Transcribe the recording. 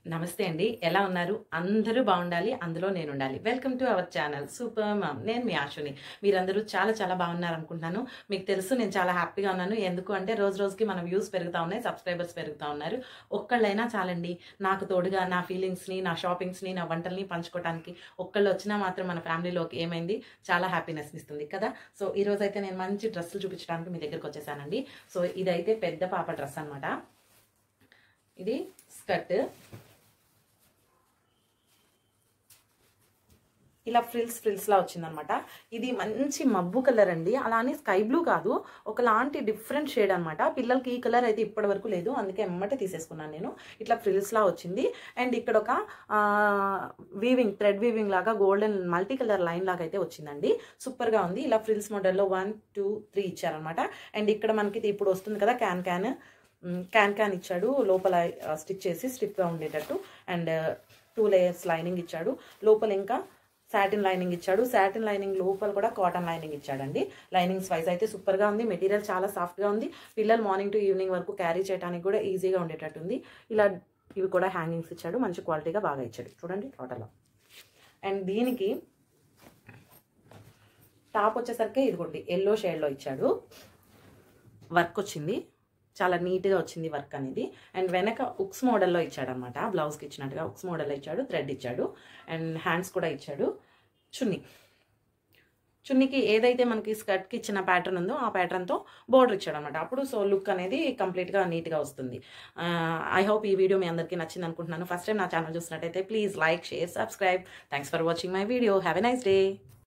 నమస్తే అండి ఎలా ఉన్నారు అందరూ బాగుండాలి అందులో నేను ఉండాలి welcome to our channel super mom నేను మీ ఆశుని మీరందరూ చాలా చాలా బాగున్నారు అనుకుంటున్నాను మీకు తెలుసు నేను చాలా హ్యాపీగా ఉన్నాను ఎందుకు అంటే రోజు రోజుకి మన వ్యూస్ పెరుగుతా ఉన్నాయి సబ్స్క్రైబర్స్ పెరుగుతా ఉన్నారు ఒక్కళ్ళైనా చాలండి నాకు తోడుగా నా ఫీలింగ్స్ని నా షాపింగ్స్ని నా వంటల్ని పంచుకోవడానికి ఒక్కళ్ళు వచ్చినా మాత్రం మన ఫ్యామిలీలోకి ఏమైంది చాలా హ్యాపీనెస్ ఇస్తుంది కదా సో ఈ రోజు అయితే నేను మంచి డ్రెస్సులు చూపించడానికి మీ దగ్గరికి వచ్చేసానండి సో ఇదైతే పెద్ద పాప డ్రెస్ అన్నమాట ఇది స్కర్ట్ ఇలా ఫ్రిల్స్ ఫ్రిల్స్ లా వచ్చిందనమాట ఇది మంచి మబ్బు కలర్ అండి అలానే స్కై బ్లూ కాదు ఒకలాంటి డిఫరెంట్ షేడ్ అనమాట పిల్లలకి ఈ కలర్ అయితే ఇప్పటి వరకు లేదు అందుకే ఎమ్మటే తీసేసుకున్నాను నేను ఇట్లా ఫ్రిల్స్ లా వచ్చింది అండ్ ఇక్కడ ఒక వీవింగ్ థ్రెడ్ వీవింగ్ లాగా గోల్డెన్ మల్టీ కలర్ లైన్ లాగా అయితే వచ్చిందండి సూపర్ గా ఉంది ఇలా ఫ్రిల్స్ మోడల్లో వన్ టూ త్రీ ఇచ్చారనమాట అండ్ ఇక్కడ మనకి ఇప్పుడు వస్తుంది కదా క్యాన్ క్యాన్ క్యాన్ క్యాన్ ఇచ్చాడు లోపల స్టిచ్ చేసి స్టిఫ్గా ఉండేటట్టు అండ్ టూ లేయర్స్ లైనింగ్ ఇచ్చాడు లోపల ఇంకా సాటిన్ లైనింగ్ ఇచ్చాడు సాటిన్ లైనింగ్ లోపల కూడా కాటన్ లైనింగ్ ఇచ్చాడండి లైనింగ్స్ వైజ్ అయితే సూపర్గా ఉంది మెటీరియల్ చాలా సాఫ్ట్గా ఉంది పిల్లలు మార్నింగ్ టు ఈవినింగ్ వరకు క్యారీ చేయడానికి కూడా ఈజీగా ఉండేటట్టుంది ఇలా ఇవి కూడా హ్యాంగింగ్స్ ఇచ్చాడు మంచి క్వాలిటీగా బాగా ఇచ్చాడు చూడండి టోటల్ అండ్ దీనికి టాప్ వచ్చేసరికి ఇదిగోండి ఎల్లో షేడ్లో ఇచ్చాడు వర్క్ వచ్చింది చాలా నీట్గా వచ్చింది వర్క్ అనేది అండ్ వెనక ఉక్స్ మోడల్లో ఇచ్చాడనమాట బ్లౌజ్కి ఇచ్చినట్టుగా ఉక్స్ మోడల్లో ఇచ్చాడు థ్రెడ్ ఇచ్చాడు అండ్ హ్యాండ్స్ కూడా ఇచ్చాడు చున్నీ చున్నీకి ఏదైతే మనకి స్కర్ట్కి ఇచ్చిన ప్యాటర్న్ ఉందో ఆ ప్యాటర్న్తో బోర్డర్ ఇచ్చాడు అనమాట అప్పుడు సో లుక్ అనేది కంప్లీట్గా నీట్గా వస్తుంది ఐ హోప్ ఈ వీడియో మీ అందరికీ నచ్చింది అనుకుంటున్నాను ఫస్ట్ టైం నా ఛానల్ చూసినట్టయితే please like share subscribe thanks for watching my video have a nice day